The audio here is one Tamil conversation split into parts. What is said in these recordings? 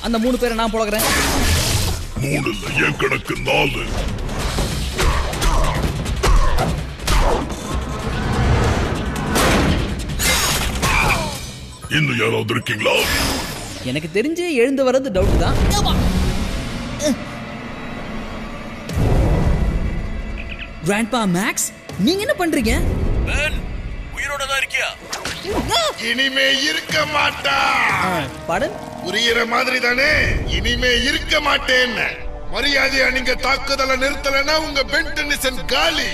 அந்த மூணு பேரை நான் புழகிறேன் மூணு இல்ல என் கணக்கு நாலு இன்னும் யாராவது இருக்கீங்களா எனக்கு தெரிஞ்சு எழுந்து வர்றது டவுட் தான் கிராண்ட்பா மேக்ஸ் நீங்க என்ன பண்றீங்க உயிரோட தான் இருக்கியா இனிமே இருக்க மாட்டா படன் புரியுற மாதிரி தானே இனிமே இருக்க மாட்டேன்னு மரியாதையா நீங்க தாக்குதலை நிறுத்தலைன்னா உங்க பென் டென்னிசன் காலி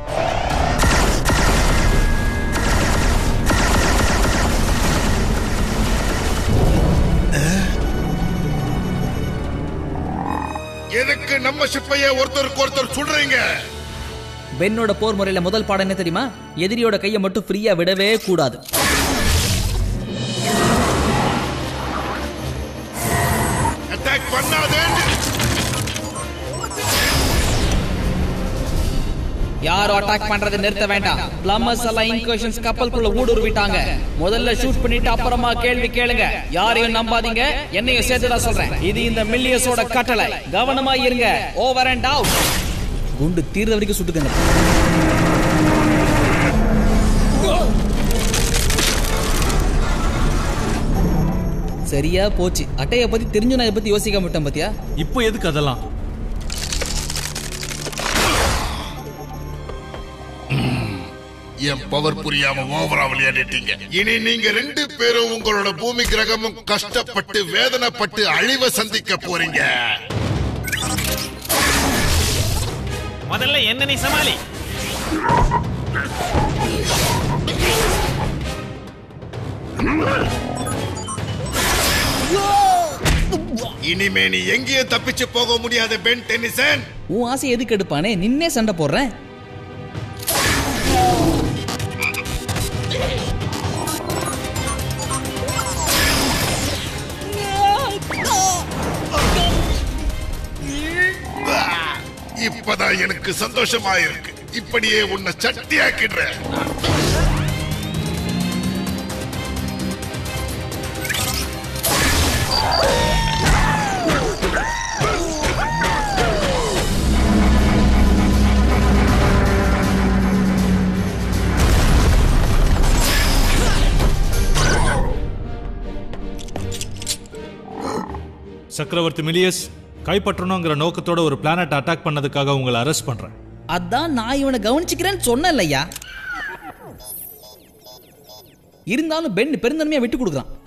எதுக்கு நம்ம ஷிப்பைய ஒருத்தருக்கு ஒருத்தர் சொல்றீங்க பென்னோட போர் முறையில முதல் பாடம் என்ன தெரியுமா எதிரியோட கையை மட்டும் ஃப்ரீயா விடவே கூடாது அட்டாக் பண்ணாதேன்னு யாரும் அட்டாக் பண்றதை நிறுத்த வேண்டாம் பிளம்பர்ஸ் எல்லாம் இன்கோஷன்ஸ் கப்பலுக்குள்ள ஊடுருவிட்டாங்க முதல்ல ஷூட் பண்ணிட்டு அப்புறமா கேள்வி கேளுங்க யாரையும் நம்பாதீங்க என்னையும் சேர்த்து தான் சொல்றேன் இது இந்த மில்லியஸோட கட்டளை கவனமா இருங்க ஓவர் அண்ட் அவுட் குண்டு தீர்ற வரைக்கும் சுட்டுக்கங்க சரியா போச்சு அட்டைய பத்தி தெரிஞ்சு நான் இதை பத்தி யோசிக்க மாட்டேன் பாத்தியா இப்போ எதுக்கு அதெல்லாம் என் பவர் புரியாம ஓவரா விளையாடிட்டீங்க இனி நீங்க ரெண்டு பேரும் உங்களோட பூமி கிரகமும் கஷ்டப்பட்டு வேதனைப்பட்டு அழிவை சந்திக்க போறீங்க முதல்ல என்ன நீ சமாளி இனிமே நீ எங்கேயும் தப்பிச்சு போக முடியாத பென் டென்னிசன் உன் ஆசை எதுக்கு எடுப்பானே நின்னே சண்டை போடுறேன் இப்பதான் எனக்கு சந்தோஷமா இருக்கு இப்படியே உன்னை சட்டியாக்கிடுறேன் சக்கரவர்த்தி மிலியஸ் கைப்பற்றணுங்கிற நோக்கத்தோட ஒரு பிளானட் அட்டாக் பண்ணதுக்காக உங்களை அரெஸ்ட் பண்றேன் அதான் நான் இவனை கவனிச்சுக்கிறேன்னு சொன்னேன் இல்லையா இருந்தாலும் பென் பெருந்தன்மையா விட்டு கொடுக்குறான்